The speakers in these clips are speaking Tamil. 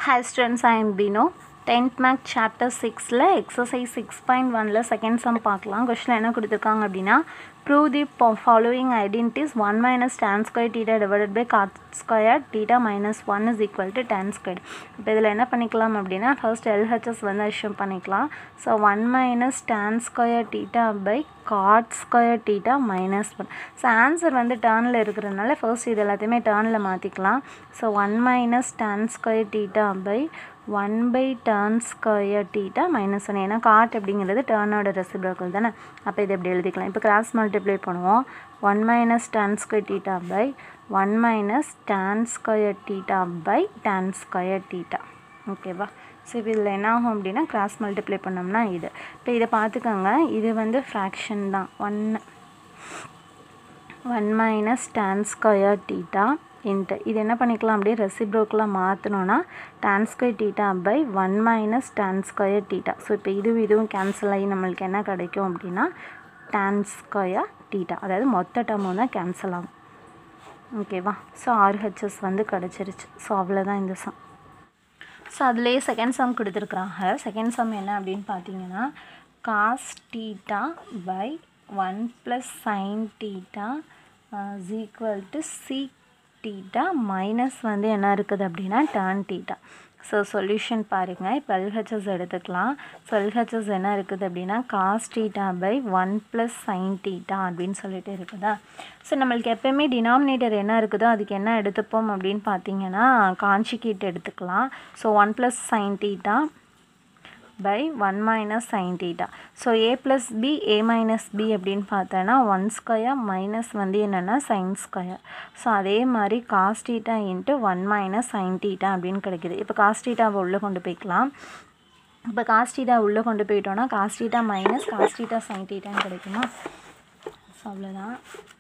Hi students, I am Bino. 10th Math Chapter 6ல எக்ஸசைஸ் சிக்ஸ் பாயிண்ட் ஒனில் செகண்ட் சம் பார்க்கலாம் கொஸ்டின் என்ன கொடுத்துருக்காங்க அப்படின்னா prove the following identities one minus tan square theta divided by cot square theta minus one is equal to tan square இப்போ இதில் என்ன பண்ணிக்கலாம் அப்படின்னா ஃபர்ஸ்ட் எல்ஹெச்எஸ் வந்து அஷ்யூம் பண்ணிக்கலாம் so one minus tan square theta by cot square theta minus one so answer வந்து டேர்னில் இருக்கிறதுனால ஃபர்ஸ்ட் இது எல்லாத்தையுமே டேர்னில் மாற்றிக்கலாம் so one minus tan square theta by one by tan square theta minus one ஏன்னா காட் அப்படிங்கிறது டேர்னோட ரெசிபிரக்கல் தானே அப்போ இது எப்படி எழுதிக்கலாம் இப்போ கிராஸ் மல்டிப்ளை பண்ணுவோம் one minus tan square theta by one minus tan square theta by tan square theta ஓகேவா ஸோ இப்போ இதில் என்ன ஆகும் அப்படின்னா கிராஸ் மல்டிப்ளை பண்ணோம்னா இது இப்போ இதை பார்த்துக்கோங்க இது வந்து ஃப்ராக்ஷன் தான் ஒன்று one minus tan square theta into இது என்ன பண்ணிக்கலாம் அப்படியே ரெசிப்ரோக்கெலாம் மாற்றணுன்னா tan square theta by one minus tan square theta so இப்போ இதுவும் இதுவும் கேன்சல் ஆகி நம்மளுக்கு என்ன கிடைக்கும் அப்படின்னா டேன் ஸ்கொயர் டீட்டா அதாவது மொத்த டேர்மும் தான் கேன்சல் ஆகும் ஓகேவா ஸோ ஆர்ஹெச்எஸ் வந்து கிடச்சிருச்சு ஸோ அவ்வளோதான் இந்த சம் ஸோ அதுலேயே செகண்ட் சம் கொடுத்துருக்குறாங்க செகண்ட் சம் என்ன அப்படின்னு பார்த்தீங்கன்னா cos theta by one plus sin theta is equal to sec theta minus வந்து என்ன இருக்குது அப்படின்னா டேன் டீட்டா ஸோ சொல்யூஷன் பாருங்கள் இப்போ எல்ஹெச்எஸ் எடுத்துக்கலாம் ஸோ எல்ஹெச்எஸ் என்ன இருக்குது அப்படின்னா cos theta by one plus sin theta அப்படின்னு சொல்லிட்டு இருக்குதா ஸோ நம்மளுக்கு எப்போயுமே டினாமினேட்டர் என்ன இருக்குதோ அதுக்கு என்ன எடுத்துப்போம் அப்படின்னு பார்த்தீங்கன்னா காஞ்சிகேட் எடுத்துக்கலாம் so one plus sin theta by one minus sin theta so A plus B A minus B அப்படின்னு பார்த்தோன்னா ஒன் ஸ்கொயர் மைனஸ் வந்து என்னென்னா சைன் ஸ்கொயர் ஸோ அதே மாதிரி cos theta into one minus sin theta அப்படின்னு கிடைக்குது இப்போ காஸ் டீட்டாவை உள்ளே கொண்டு போய்க்கலாம் இப்போ காஸ் டீட்டா உள்ளே கொண்டு போயிட்டோன்னா cos theta minus cos theta sin டீட்டான்னு கிடைக்குமா ஸோ அவ்வளோதான்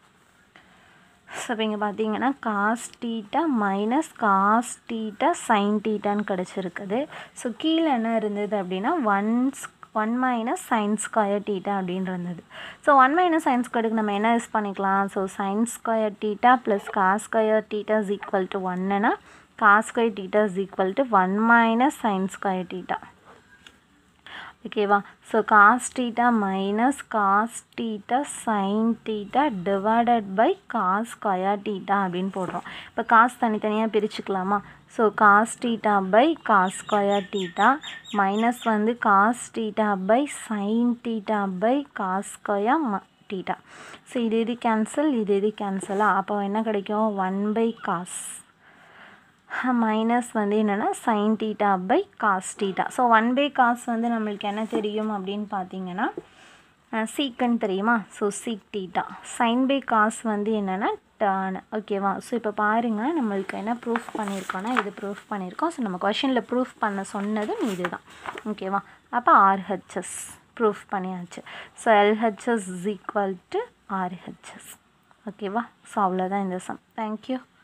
ஸோ இப்போ இங்கே பார்த்தீங்கன்னா cos theta minus cos theta sin டீட்டான்னு கிடச்சிருக்குது ஸோ கீழே என்ன இருந்தது அப்படின்னா one one minus sin square theta அப்படின்னு இருந்தது ஸோ ஒன் மைனஸ் சைன் ஸ்கொயருக்கு நம்ம என்ன யூஸ் பண்ணிக்கலாம் so sin square theta plus cos square theta is equal to ஒன்னுனா cos square theta is equal to one minus sin square theta ஓகேவா so cos theta minus cos theta sin theta divided by cos square theta அப்படின்னு போடுறோம் இப்போ காஸ் தனித்தனியாக பிரிச்சுக்கலாமா so cos theta by cos square theta minus வந்து cos theta by sin theta by cos square ம டீட்டா ஸோ இது இது கேன்சல் இது இது கேன்சலா அப்போ என்ன கிடைக்கும் ஒன் பை காஸ் மைனஸ் வந்து என்னென்னா sin theta by cos theta so one by cos வந்து நம்மளுக்கு என்ன தெரியும் அப்படின்னு பார்த்தீங்கன்னா சீக்குன்னு தெரியுமா so sec theta sin by cos வந்து என்னென்னா டேர்ன் ஓகேவா ஸோ இப்போ பாருங்கள் நம்மளுக்கு என்ன ப்ரூஃப் பண்ணியிருக்கோன்னா இது ப்ரூஃப் பண்ணியிருக்கோம் ஸோ நம்ம கொஷனில் ப்ரூஃப் பண்ண சொன்னதும் இது தான் ஓகேவா அப்போ ஆர்ஹெச்எஸ் ப்ரூஃப் பண்ணியாச்சு so LHS is equal to RHS ஓகேவா ஸோ அவ்வளோதான் இந்த சம் தேங்க்யூ